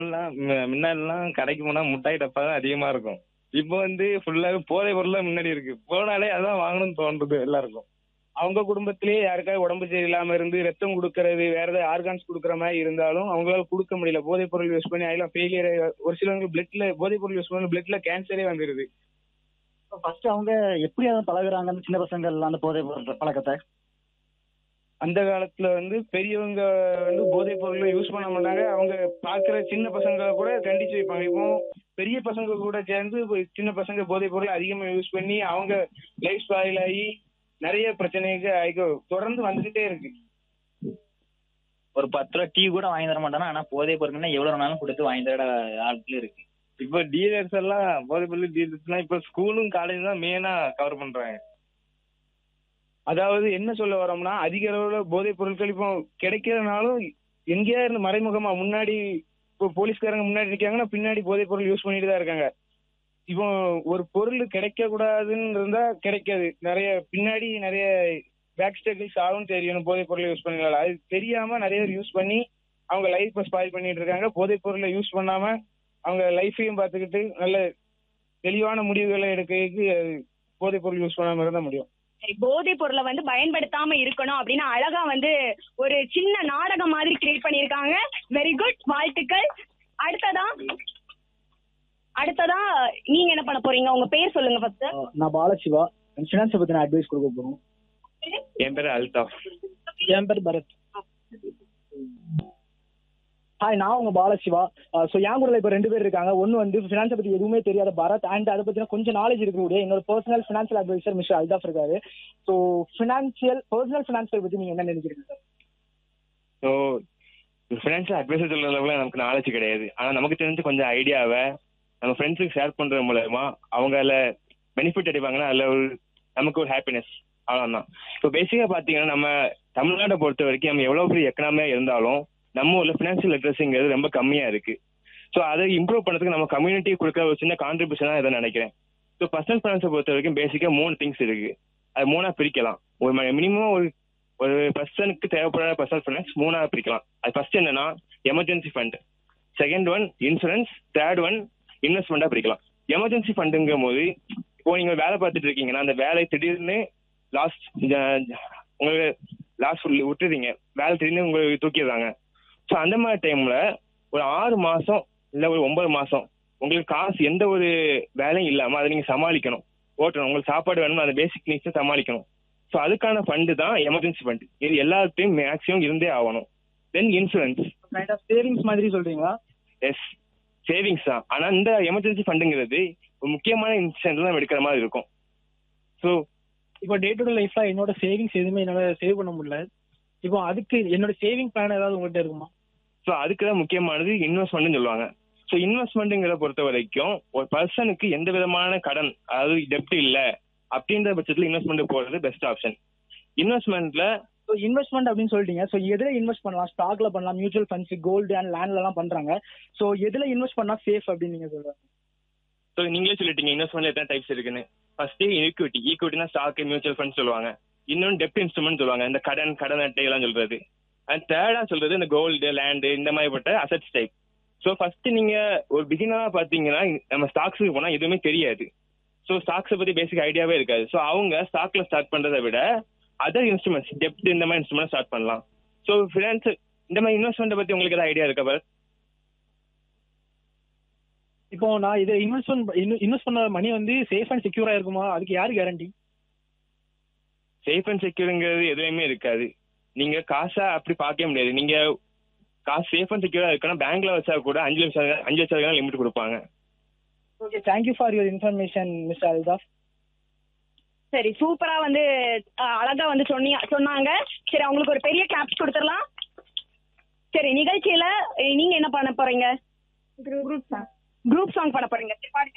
எல்லாம் மு- முன்னாடிலாம் கடைக்கு போனா முட்டாய் டப்பா தான் அதிகமா இருக்கும் இப்போ வந்து ஃபுல்லாவே போதை பொருள் முன்னாடி இருக்கு போனாலே அதான் வாங்கணும்னு தோன்றது எல்லாருக்கும் அவங்க குடும்பத்திலேயே யாருக்காவது உடம்பு சரியில்லாம இருந்து ரத்தம் கொடுக்கறது வேற ஏதாவது ஆர்கான்ஸ் கொடுக்குற மாதிரி இருந்தாலும் அவங்களால கொடுக்க முடியல போதைப் பொருள் யூஸ் பண்ணி அதெல்லாம் ஃபெயிலியர் ஒரு சிலவங்க பிளட்ல போதைப் பொருள் யூஸ் பண்ணி பிளட்ல கேன்சரே வந்துருது ஃபர்ஸ்ட் அவங்க எப்படி அதை பழகுறாங்க அந்த சின்ன பசங்க எல்லாம் அந்த போதை பொருள் பழக்கத்தை அந்த காலத்துல வந்து பெரியவங்க வந்து போதைப் பொருள் யூஸ் பண்ண மாட்டாங்க அவங்க பாக்குற சின்ன பசங்க கூட கண்டிச்சு வைப்பாங்க இப்போ பெரிய பசங்க கூட சேர்ந்து இப்ப சின்ன பசங்க போதைப் பொருள் அதிகமா யூஸ் பண்ணி அவங்க லைஃப் ஸ்பாயில் ஆகி நிறைய பிரச்சனைக்கு ஆகி தொடர்ந்து வந்துகிட்டே இருக்கு ஒரு பத்து ரூபா டீ கூட வாங்கி தர மாட்டானா ஆனா போதை பொருட்கள்னா எவ்வளவு வேணாலும் கொடுத்து வாங்கி தர ஆட்கள் இருக்கு இப்போ டீலர்ஸ் எல்லாம் போதைப் பொருள் டீலர்ஸ்லாம் இப்போ ஸ்கூலும் காலேஜ் தான் மெயினா கவர் பண்றாங்க அதாவது என்ன சொல்ல வரோம்னா அதிக அளவுல போதைப் பொருட்கள் இப்போ கிடைக்கிறனாலும் எங்கேயா இருந்து மறைமுகமா முன்னாடி இப்போ போலீஸ்காரங்க முன்னாடி நிக்காங்கன்னா பின்னாடி போதைப் பொருள் யூஸ் பண்ணிட்டு தான் இருக்காங்க இப்போ ஒரு பொருள் கிடைக்க கூடாதுன்னு இருந்தா கிடைக்காது நிறைய பின்னாடி நிறைய பேக் ஸ்டெக்கிள்ஸ் ஆகும் தெரியணும் போதைப் பொருளை யூஸ் பண்ணலாம் அது தெரியாம நிறைய பேர் யூஸ் பண்ணி அவங்க லைஃப்பை ஸ்பாயில் பண்ணிட்டு இருக்காங்க போதைப் பொருளை யூஸ் பண்ணாம அவங்க லைஃபையும் பார்த்துக்கிட்டு நல்ல தெளிவான முடிவுகளை எடுக்கிறதுக்கு அது போதைப் பொருள் யூஸ் பண்ணாம இருந்தா முடியும் சரி போதைப் பொருளை வந்து பயன்படுத்தாம இருக்கணும் அப்படின்னு அழகா வந்து ஒரு சின்ன நாடகம் மாதிரி கிரியேட் பண்ணியிருக்காங்க வெரி குட் வாழ்த்துக்கள் அடுத்ததா அடுத்ததா நீங்க என்ன பண்ண போறீங்க உங்க பேர் சொல்லுங்க ஃபர்ஸ்ட் நான் பாலசிவா ஃபினான்ஸை பத்தி நான் அட்வைஸ் கொடுக்க போறோம் என் பேர் அல்தாஃப் என் பேர் பரத் ஹாய் நான் உங்க பாலசிவா ஸோ என் கூட இப்போ ரெண்டு பேர் இருக்காங்க ஒன்று வந்து ஃபினான்ஸை பத்தி எதுவுமே தெரியாத பரத் அண்ட் அதை பத்தின கொஞ்சம் நாலேஜ் இருக்கக்கூடிய என்னோட personal financial advisor mister Althaf இருக்காரு ஸோ ஃபினான்ஷியல் பர்சனல் ஃபினான்ஷியல் பத்தி நீங்க என்ன நினைக்கிறீங்க சார் ஸோ ஃபினான்ஷியல் அட்வைசர் சொல்ற அளவுக்கு நமக்கு நாலேஜ் கிடையாது ஆனால் நமக்கு தெரிஞ்ச கொஞ்சம் ஐடியாவை நம்ம ஃப்ரெண்ட்ஸுக்கு ஷேர் பண்றது மூலயமா அவங்க அதில் பெனிஃபிட் அடைவாங்கன்னா அதில் ஒரு நமக்கு ஒரு ஹாப்பினஸ் அவ்வளோதான் இப்போ பேசிக்காக பார்த்தீங்கன்னா நம்ம தமிழ்நாட்டை பொறுத்த வரைக்கும் நம்ம எவ்வளோ பெரிய எக்கனாமியாக இருந்தாலும் நம்ம ஊரில் ஃபினான்ஷியல் லிட்ரஸிங்கிறது ரொம்ப கம்மியாக இருக்கு ஸோ அதை இம்ப்ரூவ் பண்ணுறதுக்கு நம்ம கம்யூனிட்டி கொடுக்குற ஒரு சின்ன கான்ட்ரிபியூஷனாக இதை நினைக்கிறேன் ஸோ பர்சனல் ஃபினான்ஸை பொறுத்த வரைக்கும் பேசிக்காக மூணு திங்ஸ் இருக்கு அது மூணாக பிரிக்கலாம் ஒரு மினிமம் ஒரு ஒரு பர்சனுக்கு தேவைப்படுற பர்சனல் ஃபைனான்ஸ் மூணா பிரிக்கலாம் அது ஃபர்ஸ்ட் என்னன்னா emergency fund second one insurance third one இன்வெஸ்ட்மெண்டா பிரிக்கலாம் எமர்ஜென்சி ஃபண்டுங்கும் போது இப்போ நீங்க வேலை பார்த்துட்டு இருக்கீங்கன்னா அந்த வேலை திடீர்னு லாஸ்ட் உங்களுக்கு லாஸ்ட் விட்டுறீங்க வேலை திடீர்னு உங்களுக்கு தூக்கிடுறாங்க ஸோ அந்த மாதிரி டைம்ல ஒரு ஆறு மாசம் இல்ல ஒரு ஒன்பது மாசம் உங்களுக்கு காசு எந்த ஒரு வேலையும் இல்லாம அதை நீங்க சமாளிக்கணும் ஓட்டணும் உங்களுக்கு சாப்பாடு வேணும்னா அந்த பேசிக் நீட்ஸை சமாளிக்கணும் ஸோ அதுக்கான ஃபண்டு தான் எமர்ஜென்சி ஃபண்ட் இது எல்லாத்தையும் மேக்ஸிமம் இருந்தே ஆகணும் then insurance kind of savings மாதிரி சொல்றீங்களா எஸ் சேவிங்ஸ் தான் ஆனா இந்த எமர்ஜென்சி ஃபண்டுங்கிறது ஒரு முக்கியமான இன்சிடென்ட் தான் எடுக்கிற மாதிரி இருக்கும் ஸோ இப்போ டே டு டே லைஃப்ல என்னோட சேவிங்ஸ் எதுவுமே என்னால சேவ் பண்ண முடியல இப்போ அதுக்கு என்னோட சேவிங் பிளான் ஏதாவது உங்கள்கிட்ட இருக்குமா ஸோ அதுக்கு தான் முக்கியமானது இன்வெஸ்ட்மெண்ட்னு சொல்லுவாங்க ஸோ இன்வெஸ்ட்மெண்ட்டுங்கிறத பொறுத்த வரைக்கும் ஒரு பர்சனுக்கு எந்த விதமான கடன் அதாவது டெப்ட் இல்லை அப்படின்ற பட்சத்தில் இன்வெஸ்ட்மெண்ட் போகிறது பெஸ்ட் ஆப்ஷன் இன்வெஸ்ட்மெண்ட்ல ஸோ இன்வெஸ்ட்மெண்ட் அப்படின்னு சொல்லிட்டீங்க ஸோ எதுல இன்வெஸ்ட் பண்ணலாம் ஸ்டாக்ல பண்ணலாம் மியூச்சுவல் ஃபண்ட்ஸ் கோல்டு அண்ட் லேண்ட்ல எல்லாம் பண்றாங்க ஸோ எதுல இன்வெஸ்ட் பண்ணா சேஃப் அப்படின்னு நீங்க சொல்றாங்க ஸோ நீங்களே சொல்லிட்டீங்க இன்வெஸ்ட்மெண்ட்ல எத்தனை டைப்ஸ் இருக்குன்னு ஃபர்ஸ்ட் ஈக்விட்டி ஈக்விட்டினா ஸ்டாக் மியூச்சுவல் ஃபண்ட் சொல்லுவாங்க இன்னொன்று டெப்ட் இன்ஸ்ட்ருமெண்ட் சொல்லுவாங்க இந்த கடன் கடன் அட்டை எல்லாம் சொல்றது அண்ட் தேர்டா சொல்றது இந்த கோல்டு லேண்டு இந்த மாதிரிப்பட்ட அசட்ஸ் டைப் ஸோ ஃபர்ஸ்ட் நீங்க ஒரு பிகினரா பாத்தீங்கன்னா நம்ம ஸ்டாக்ஸுக்கு போனா எதுவுமே தெரியாது ஸோ ஸ்டாக்ஸை பத்தி பேசிக் ஐடியாவே இருக்காது ஸோ அவங்க ஸ்டாக்ல ஸ்டார்ட் பண்றதை விட அதர் இன்ஸ்ட்ருமெண்ட்ஸ் டெப்ட் இந்த மாதிரி இன்ஸ்ட்ருமெண்ட் ஸ்டார்ட் பண்ணலாம் ஸோ ஃபினான்ஸ் இந்த மாதிரி இன்வெஸ்ட்மெண்ட் பத்தி உங்களுக்கு ஏதாவது ஐடியா இருக்கா பர் இப்போ நான் இதை இன்வெஸ்ட்மெண்ட் இன்வெஸ்ட் பண்ண மணி வந்து சேஃப் அண்ட் செக்யூரா இருக்குமா அதுக்கு யாரு கேரண்டி சேஃப் அண்ட் செக்யூருங்கிறது எதுவுமே இருக்காது நீங்க காசா அப்படி பார்க்கவே முடியாது நீங்க காசு சேஃப் அண்ட் செக்யூரா இருக்குன்னா பேங்க்ல வச்சா கூட அஞ்சு லட்சம் அஞ்சு லட்சம் வரைக்கும் லிமிட் கொடுப்பாங்க okay thank you for your information mister Althaf சரி சூப்பரா வந்து அஹ், அழகா வந்து சொன்னீங்க சொன்னாங்க சரி அவங்களுக்கு ஒரு பெரிய கிளாப்ஸ் கொடுத்துடலாம் சரி நிகழ்ச்சியில அஹ், நீங்க என்ன பண்ண போறீங்க குரூப் சாங் குரூப் சாங் பண்ண போறீங்க சரி பாடுங்க